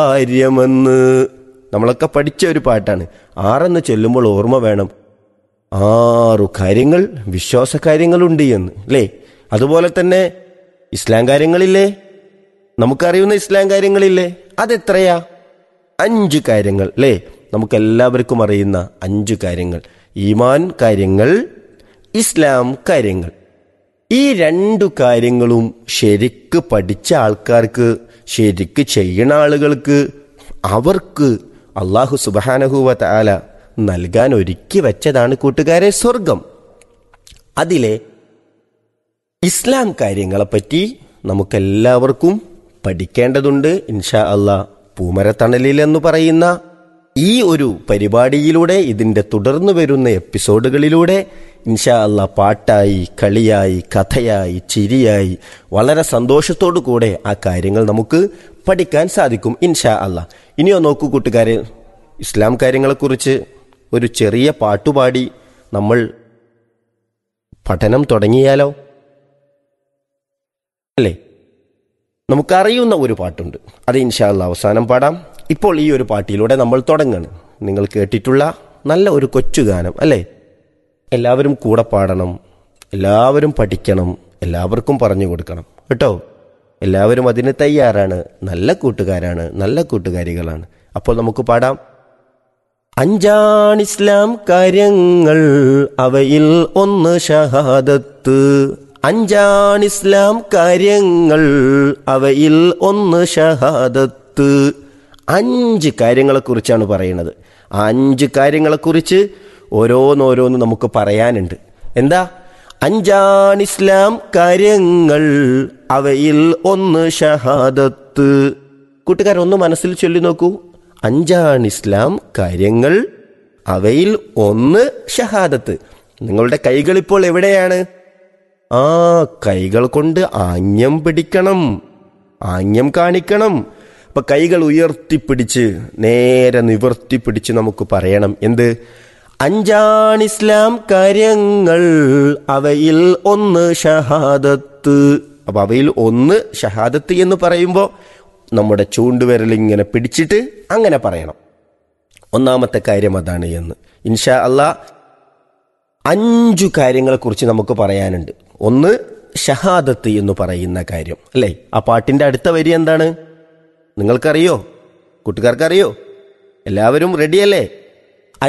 കാര്യമെന്ന് നമ്മളൊക്കെ പഠിച്ച ഒരു പാട്ടാണ് ആറെന്ന് ചൊല്ലുമ്പോൾ ഓർമ്മ വേണം ആറു കാര്യങ്ങൾ വിശ്വാസ കാര്യങ്ങളുണ്ട് എന്ന് അല്ലേ അതുപോലെ തന്നെ ഇസ്ലാം കാര്യങ്ങളില്ലേ നമുക്കറിയുന്ന ഇസ്ലാം കാര്യങ്ങളില്ലേ അതെത്രയാ അഞ്ച് കാര്യങ്ങൾ അല്ലേ നമുക്കെല്ലാവർക്കും അറിയുന്ന അഞ്ച് കാര്യങ്ങൾ ഈമാൻ കാര്യങ്ങൾ ഇസ്ലാം കാര്യങ്ങൾ ഈ രണ്ടു കാര്യങ്ങളും ശരിക്ക് പഠിച്ച ആൾക്കാർക്ക് ശരിക്ക് ചെയ്യണ ആളുകൾക്ക് അവർക്ക് അള്ളാഹു സുബാനഹുവ താല നൽകാൻ ഒരുക്കി വെച്ചതാണ് കൂട്ടുകാരെ സ്വർഗം അതിലെ ഇസ്ലാം കാര്യങ്ങളെപ്പറ്റി നമുക്കെല്ലാവർക്കും പഠിക്കേണ്ടതുണ്ട് ഇൻഷാ അള്ളാ പൂമരത്തണലിൽ എന്ന് പറയുന്ന ഈ ഒരു പരിപാടിയിലൂടെ ഇതിൻ്റെ തുടർന്നു വരുന്ന എപ്പിസോഡുകളിലൂടെ ഇൻഷാ അള്ളാ പാട്ടായി കളിയായി കഥയായി ചിരിയായി വളരെ സന്തോഷത്തോടു കൂടെ ആ കാര്യങ്ങൾ നമുക്ക് പഠിക്കാൻ സാധിക്കും ഇൻഷാ അള്ളാ ഇനിയോ നോക്കൂ കൂട്ടുകാരെ ഇസ്ലാം കാര്യങ്ങളെക്കുറിച്ച് ഒരു ചെറിയ പാട്ടുപാടി നമ്മൾ പഠനം തുടങ്ങിയാലോ അല്ലേ നമുക്കറിയുന്ന ഒരു പാട്ടുണ്ട് അത് ഇൻഷാല്ല അവസാനം പാടാം ഇപ്പോൾ ഈ ഒരു പാട്ടിലൂടെ നമ്മൾ തുടങ്ങാണ് നിങ്ങൾ കേട്ടിട്ടുള്ള നല്ല ഒരു കൊച്ചു ഗാനം അല്ലേ എല്ലാവരും കൂടെ പാടണം എല്ലാവരും പഠിക്കണം എല്ലാവർക്കും പറഞ്ഞു കൊടുക്കണം കേട്ടോ എല്ലാവരും അതിന് തയ്യാറാണ് നല്ല കൂട്ടുകാരാണ് നല്ല കൂട്ടുകാരികളാണ് അപ്പോൾ നമുക്ക് പാടാം അഞ്ചാണ് ഇസ്ലാം കാര്യങ്ങൾ അവയിൽ ഒന്ന് ഷഹാദത്ത് അഞ്ചാണ് ഇസ്ലാം കാര്യങ്ങൾ അവയിൽ ഒന്ന് ഷഹാദത്ത് അഞ്ച് കാര്യങ്ങളെക്കുറിച്ചാണ് പറയുന്നത് ആ അഞ്ച് കാര്യങ്ങളെക്കുറിച്ച് ഓരോന്നോരോന്ന് നമുക്ക് പറയാനുണ്ട് എന്താ അഞ്ചാണ് ഇസ്ലാം കാര്യങ്ങൾ അവയിൽ ഒന്ന് ഷഹാദത്ത് കൂട്ടുകാർ ഒന്ന് മനസ്സിൽ ചൊല്ലി നോക്കൂ അഞ്ചാണ് ഇസ്ലാം കാര്യങ്ങൾ അവയിൽ ഒന്ന് ഷഹാദത്ത് നിങ്ങളുടെ കൈകൾ ഇപ്പോൾ എവിടെയാണ് ആ കൈകൾ കൊണ്ട് ആംഗ്യം പിടിക്കണം ആംഗ്യം കാണിക്കണം അപ്പൊ കൈകൾ ഉയർത്തിപ്പിടിച്ച് നേരെ നിവർത്തിപ്പിടിച്ച് നമുക്ക് പറയണം എന്ത് അഞ്ചാണ് ഇസ്ലാം കാര്യങ്ങൾ അവയിൽ ഒന്ന് ഷഹാദത്ത് അപ്പൊ അവയിൽ ഒന്ന് ഷഹാദത്ത് എന്ന് പറയുമ്പോൾ നമ്മുടെ ചൂണ്ടുവിരൽ ഇങ്ങനെ പിടിച്ചിട്ട് അങ്ങനെ പറയണം ഒന്നാമത്തെ കാര്യം അതാണ് എന്ന് ഇൻഷാ അല്ലാ അഞ്ചു കാര്യങ്ങളെക്കുറിച്ച് നമുക്ക് പറയാനുണ്ട് ഒന്ന് ഷഹാദത്ത് എന്ന് പറയുന്ന കാര്യം അല്ലേ ആ പാട്ടിന്റെ അടുത്ത വരി എന്താണ് നിങ്ങൾക്കറിയോ കൂട്ടുകാർക്കറിയോ എല്ലാവരും റെഡിയല്ലേ